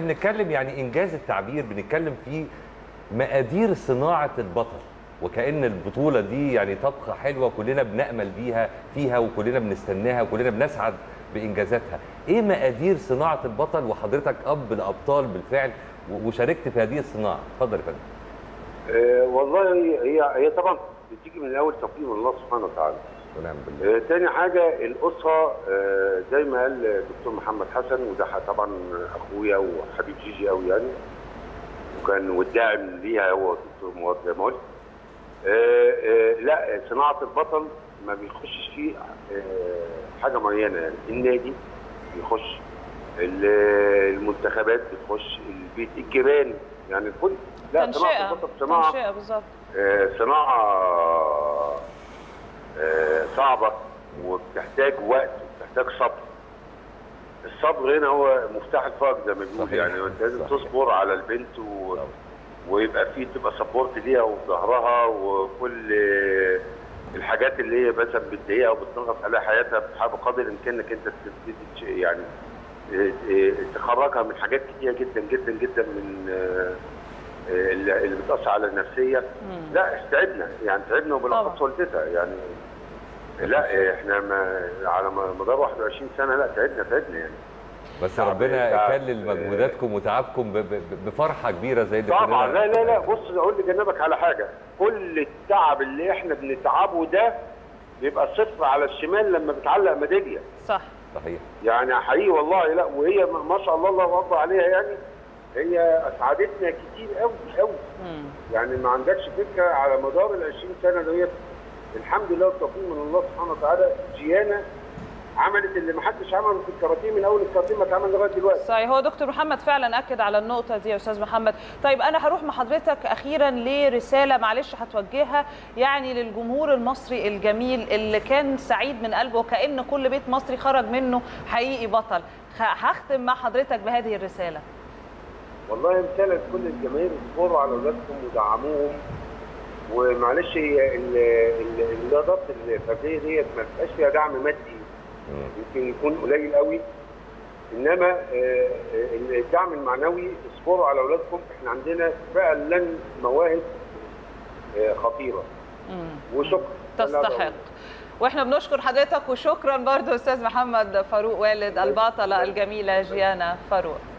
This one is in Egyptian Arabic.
بنتكلم يعني انجاز التعبير بنتكلم في مقادير صناعه البطل وكأن البطولة دي يعني طبخة حلوة كلنا بنأمل بيها فيها وكلنا بنستناها وكلنا بنسعد بإنجازاتها إيه مقادير صناعة البطل وحضرتك أب الأبطال بالفعل و- وشاركت في هذه الصناعة اتفضل يا فندم آه، والله هي هي طبعا بتيجي من الاول توفيق من الله سبحانه وتعالى. ونعم بالله آه، تاني حاجه الاسره آه، زي ما قال الدكتور محمد حسن وده ح- طبعا اخويا وحبيب جيجي قوي يعني وكان والداعم ليها هو الدكتور مواد زي ما قلت. آه، آه، لا صناعه البطل ما بيخشش فيه آه، حاجه معينه يعني النادي بيخش ال- المنتخبات بتخش البيت الجيران يعني الكل لا صناعه تنشئه البطل صناعه تنشئه بالظبط آه، صناعة آه، صعبة وبتحتاج وقت وبتحتاج صبر. الصبر هنا هو مفتاح الفرج زي ما بيقول صحيح. يعني انت لازم صحيح. تصبر على البنت و... طبعا. ويبقى في تبقى سبورت ليها وفي ظهرها وكل آه، الحاجات اللي هي مثلا بتضايقها وبتنغص عليها حياتها بتحاول بقدر الامكان انك انت تبتدي تش- يعني آه، آه، تخرجها من حاجات كتيره جدا جدا جدا من آه، آه، اللي اللي بتاثر على النفسيه مم. لا تعبنا يعني تعبنا وبالاخص طبعا. والدتها يعني لا احنا ما على مدار 21 سنه لا تعبنا تعبنا يعني بس تعب- ربنا تعب. يكلل مجهوداتكم وتعبكم ب- ب- بفرحة كبيرة زي اللي طبعا كلنا- لا لا لا بص اقول لجنبك على حاجه كل التعب اللي احنا بنتعبه ده بيبقى صفر على الشمال لما بتعلق ميداليه صح صحيح يعني حقيقي والله لا وهي ما ما شاء الله الله اكبر عليها يعني هي اسعدتنا كتير قوي قوي مم. يعني ما عندكش فكره على مدار ال 20 سنه ديت الحمد لله والتوفيق من الله سبحانه وتعالى جيانا عملت اللي ما حدش عمله في الكاراتيه من اول الكاراتيه ما اتعمل لغايه دلوقتي صحيح هو دكتور محمد فعلا اكد على النقطه دي يا استاذ محمد طيب انا هروح مع حضرتك اخيرا لرساله معلش هتوجهها يعني للجمهور المصري الجميل اللي كان سعيد من قلبه وكأن كل بيت مصري خرج منه حقيقي بطل خ- هختم مع حضرتك بهذه الرساله والله رساله لكل الجماهير اصبروا على اولادكم ودعموهم ومعلش هي ال- ال- الرياضات الفرديه ديت ما بتبقاش فيها دعم مادي مم. يمكن يكون قليل قوي انما آه، آه، الدعم المعنوي اصبروا على اولادكم احنا عندنا فعلا مواهب آه، خطيره مم. وشكرا تستحق واحنا بنشكر حضرتك وشكرا برضو استاذ محمد فاروق والد البطله الجميله جيانا فاروق